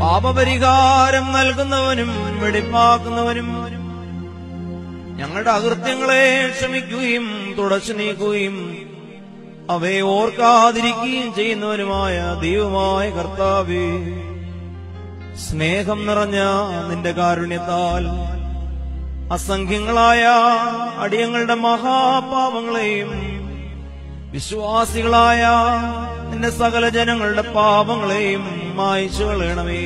പാപപരിഹാരം നൽകുന്നവനും വെടിപ്പാക്കുന്നവനും ഞങ്ങളുടെ അകൃത്യങ്ങളെ ക്ഷമിക്കുകയും തുടച്ചു നീക്കുകയും അവയെ ഓർക്കാതിരിക്കുകയും ചെയ്യുന്നവനുമായ ദൈവമായ കർത്താവേ സ്നേഹം നിറഞ്ഞ നിന്റെ കാരുണ്യത്താൽ അസംഖ്യങ്ങളായ അടിയങ്ങളുടെ മഹാപാപങ്ങളെയും വിശ്വാസികളായ നിന്റെ സകല ജനങ്ങളുടെ പാപങ്ങളെയും മായ്ച്ചു കളയണമേ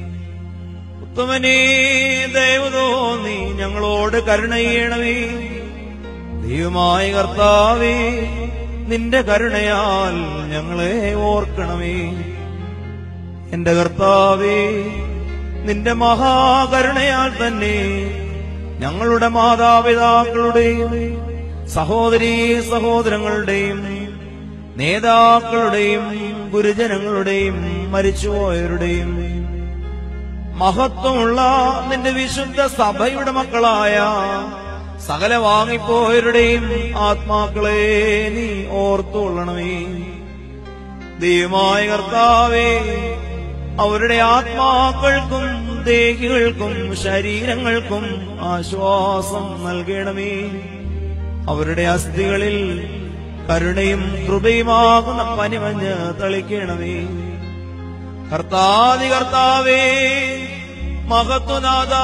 ഉത്തമനേ ദൈവതോ നീ ഞങ്ങളോട് കരുണ ചെയ്യണമേ ദൈവമായ കർത്താവേ നിന്റെ കരുണയാൽ ഞങ്ങളെ ഓർക്കണമേ എന്റെ കർത്താവേ നിന്റെ മഹാകരുണയാൽ തന്നെ ഞങ്ങളുടെ മാതാപിതാക്കളുടെയും സഹോദരീ സഹോദരങ്ങളുടെയും നേതാക്കളുടെയും ഗുരുജനങ്ങളുടെയും മരിച്ചുപോയവരുടെയും മഹത്വമുള്ള നിന്റെ വിശുദ്ധ സഭയുടെ മക്കളായ സകല വാങ്ങിപ്പോയവരുടെയും ആത്മാക്കളെ നീ ഓർത്തുകൊള്ളണമേ ദൈവമായ കർത്താവേ അവരുടെ ആത്മാക്കൾക്കും ദേഹികൾക്കും ശരീരങ്ങൾക്കും ആശ്വാസം നൽകണമേ അവരുടെ അസ്ഥികളിൽ കരുണയും കൃപയുമാകുന്ന പനിമഞ്ഞ് തളിക്കണമേ കർത്താതി കർത്താവേ മഹത്വനാഥ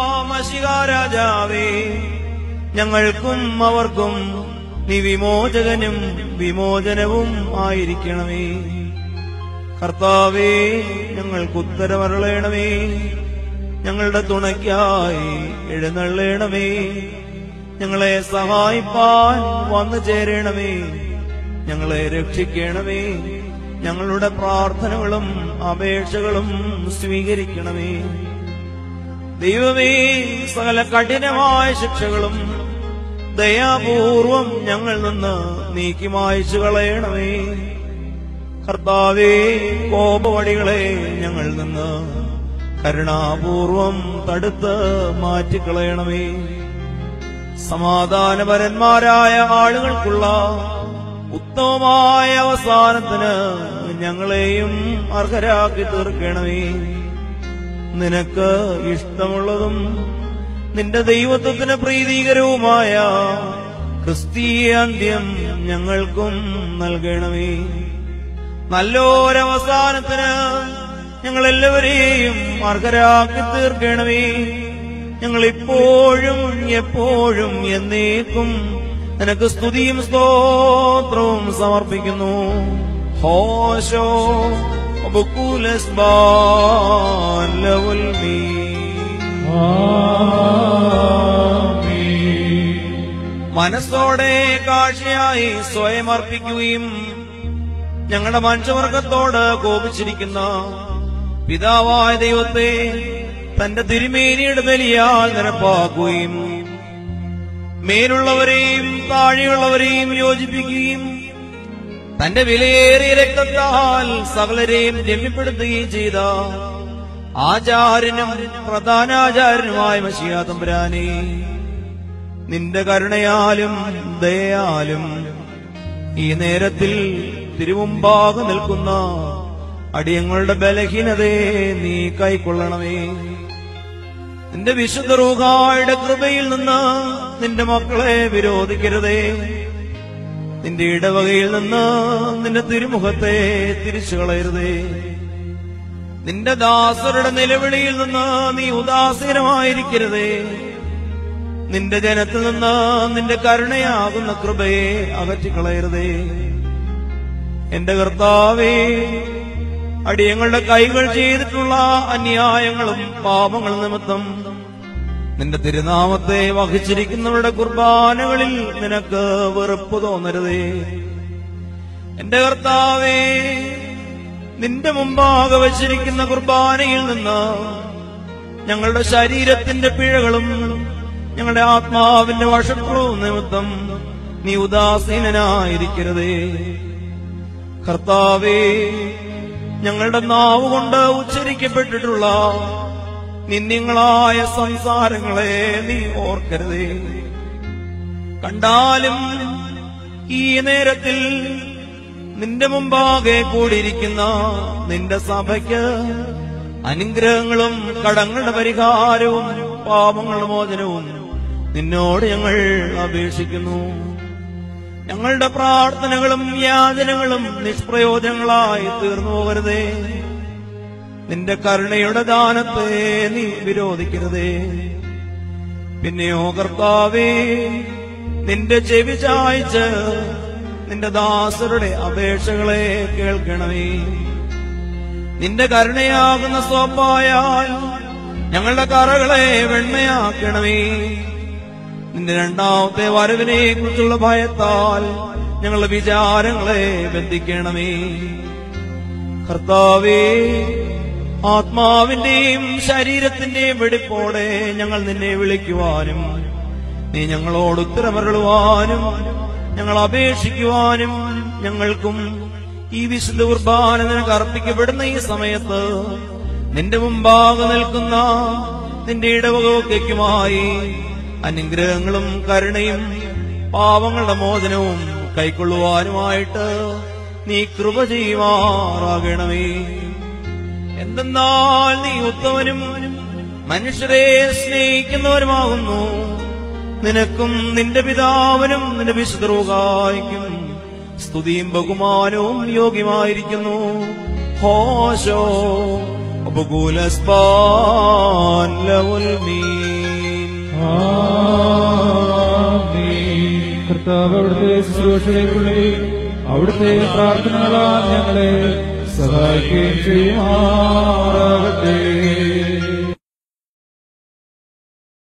മഷികാരാജാവേ ഞങ്ങൾക്കും അവർക്കും നീ വിമോചകനും വിമോചനവും ആയിരിക്കണമേ കർത്താവേ ഞങ്ങൾക്ക് ഉത്തരമരളയണമേ ഞങ്ങളുടെ തുണയ്ക്കായി എഴുന്നള്ളണമേ ഞങ്ങളെ സഹായിപ്പാൻ വന്നു ചേരണമേ ഞങ്ങളെ രക്ഷിക്കണമേ ഞങ്ങളുടെ പ്രാർത്ഥനകളും അപേക്ഷകളും സ്വീകരിക്കണമേ ദൈവമേ സകല കഠിനമായ ശിക്ഷകളും ദയാപൂർവം ഞങ്ങൾ നിന്ന് നീക്കി മായ്ച്ചു കളയണമേ കർത്താവേ കോപവടികളെ ഞങ്ങൾ നിന്ന് കരുണാപൂർവം തടുത്ത് മാറ്റിക്കളയണമേ സമാധാനപരന്മാരായ ആളുകൾക്കുള്ള ഉത്തമമായ അവസാനത്തിന് ഞങ്ങളെയും അർഹരാക്കി തീർക്കണമേ നിനക്ക് ഇഷ്ടമുള്ളതും നിന്റെ ദൈവത്വത്തിന് പ്രീതികരവുമായ ക്രിസ്തീയ അന്ത്യം ഞങ്ങൾക്കും നൽകണമേ നല്ലൊരവസാനത്തിന് ഞങ്ങൾ എല്ലാവരെയും അർഹരാക്കി തീർക്കണമേ ഞങ്ങൾ ഇപ്പോഴും എപ്പോഴും എന്നേക്കും നിനക്ക് സ്തുതിയും സ്തോത്രവും സമർപ്പിക്കുന്നു ഹോശോ ബുക്കുലസ് ബാൻ ലവുൽ മീ മനസ്സോടെ കാഴ്ചയായി സ്വയം അർപ്പിക്കുകയും ഞങ്ങളുടെ മനുഷ്യവർഗത്തോട് കോപിച്ചിരിക്കുന്ന പിതാവായ ദൈവത്തെ തന്റെ തിരുമേനിയുടെ ബലിയാൽ നിരപ്പാക്കുകയും മേലുള്ളവരെയും താഴെയുള്ളവരെയും യോജിപ്പിക്കുകയും തന്റെ വിലയേറിയ രക്തത്താൽ സകലരെയും രമ്യപ്പെടുത്തുകയും ചെയ്ത ആചാര്യനും പ്രധാനാചാര്യനുമായ മഷിയാ തമ്പുരാനെ നിന്റെ കരുണയാലും ദയാലും ഈ നേരത്തിൽ തിരുമുമ്പാകെ നിൽക്കുന്ന അടിയങ്ങളുടെ ബലഹീനതയെ നീ കൈക്കൊള്ളണമേ നിന്റെ വിശുദ്ധ റൂഹായുടെ കൃപയിൽ നിന്ന് നിന്റെ മക്കളെ വിരോധിക്കരുതേ നിന്റെ ഇടവകയിൽ നിന്ന് നിന്റെ തിരുമുഖത്തെ തിരിച്ചു കളയരുതേ നിന്റെ ദാസരുടെ നിലവിളിയിൽ നിന്ന് നീ ഉദാസീനമായിരിക്കരുതേ നിന്റെ ജനത്തിൽ നിന്ന് നിന്റെ കരുണയാകുന്ന കൃപയെ അകറ്റിക്കളയരുതേ എന്റെ കർത്താവേ അടിയങ്ങളുടെ കൈകൾ ചെയ്തിട്ടുള്ള അന്യായങ്ങളും പാപങ്ങളും നിമിത്തം നിന്റെ തിരുനാമത്തെ വഹിച്ചിരിക്കുന്നവരുടെ കുർബാനകളിൽ നിനക്ക് വെറുപ്പ് തോന്നരുതേ എന്റെ കർത്താവേ നിന്റെ മുമ്പാകെ വച്ചിരിക്കുന്ന കുർബാനയിൽ നിന്ന് ഞങ്ങളുടെ ശരീരത്തിന്റെ പിഴകളും ഞങ്ങളുടെ ആത്മാവിന്റെ വശക്കുറവും നിമിത്തം നീ ഉദാസീനനായിരിക്കരുതേ കർത്താവേ ഞങ്ങളുടെ നാവ് കൊണ്ട് ഉച്ചരിക്കപ്പെട്ടിട്ടുള്ള നിന്യങ്ങളായ സംസാരങ്ങളെ നീ ഓർക്കരുതേ കണ്ടാലും ഈ നേരത്തിൽ നിന്റെ മുമ്പാകെ കൂടിയിരിക്കുന്ന നിന്റെ സഭയ്ക്ക് അനുഗ്രഹങ്ങളും കടങ്ങളുടെ പരിഹാരവും പാപങ്ങളുടെ മോചനവും നിന്നോട് ഞങ്ങൾ അപേക്ഷിക്കുന്നു ഞങ്ങളുടെ പ്രാർത്ഥനകളും യാചനകളും നിഷ്പ്രയോജനങ്ങളായി തീർന്നു പോകരുതേ നിന്റെ കരുണയുടെ ദാനത്തെ നീ വിരോധിക്കരുതേ പിന്നെയോ കർത്താവേ നിന്റെ ചെവി ചായ്ച്ച് നിന്റെ ദാസരുടെ അപേക്ഷകളെ കേൾക്കണമേ നിന്റെ കരുണയാകുന്ന സ്വപ്പായാൽ ഞങ്ങളുടെ കറകളെ വെണ്മയാക്കണമേ നിന്റെ രണ്ടാമത്തെ വരവിനെ കുറിച്ചുള്ള ഭയത്താൽ ഞങ്ങളുടെ വിചാരങ്ങളെ ബന്ധിക്കണമേ കർത്താവേ ആത്മാവിന്റെയും ശരീരത്തിന്റെയും വെടിപ്പോടെ ഞങ്ങൾ നിന്നെ വിളിക്കുവാനും നീ ഞങ്ങളോട് ഉത്തരമരുളുവാനും ഞങ്ങൾ അപേക്ഷിക്കുവാനും ഞങ്ങൾക്കും ഈ വിശുദ്ധ കുർബാന നിനക്ക് അർപ്പിക്കപ്പെടുന്ന ഈ സമയത്ത് നിന്റെ മുമ്പാകെ നിൽക്കുന്ന നിന്റെ ഇടവകയ്ക്കുമായി അനുഗ്രഹങ്ങളും കരുണയും പാവങ്ങളുടെ മോചനവും കൈക്കൊള്ളുവാനുമായിട്ട് നീ കൃപ ചെയ്യുമാറാകണമേ എന്തെന്നാൽ നീ ഉത്തമനും മനുഷ്യരെ സ്നേഹിക്കുന്നവരുമാകുന്നു നിനക്കും നിന്റെ പിതാവിനും നിന്റെ വിശുദ്ധറുകായ്ക്കും സ്തുതിയും ബഹുമാനവും യോഗ്യമായിരിക്കുന്നു ഹോശോ ഉപകൂലസ്പാൻ ലവുൽ മീൻ ആമേൻ. കർത്താവ് അവിടുത്തെ ശുശ്രൂഷകൾക്കുള്ളിൽ അവിടുത്തെ പ്രാർത്ഥനകളാൽ ഞങ്ങളെ സഹായിക്കുകയും ചെയ്യുമാറാകട്ടെ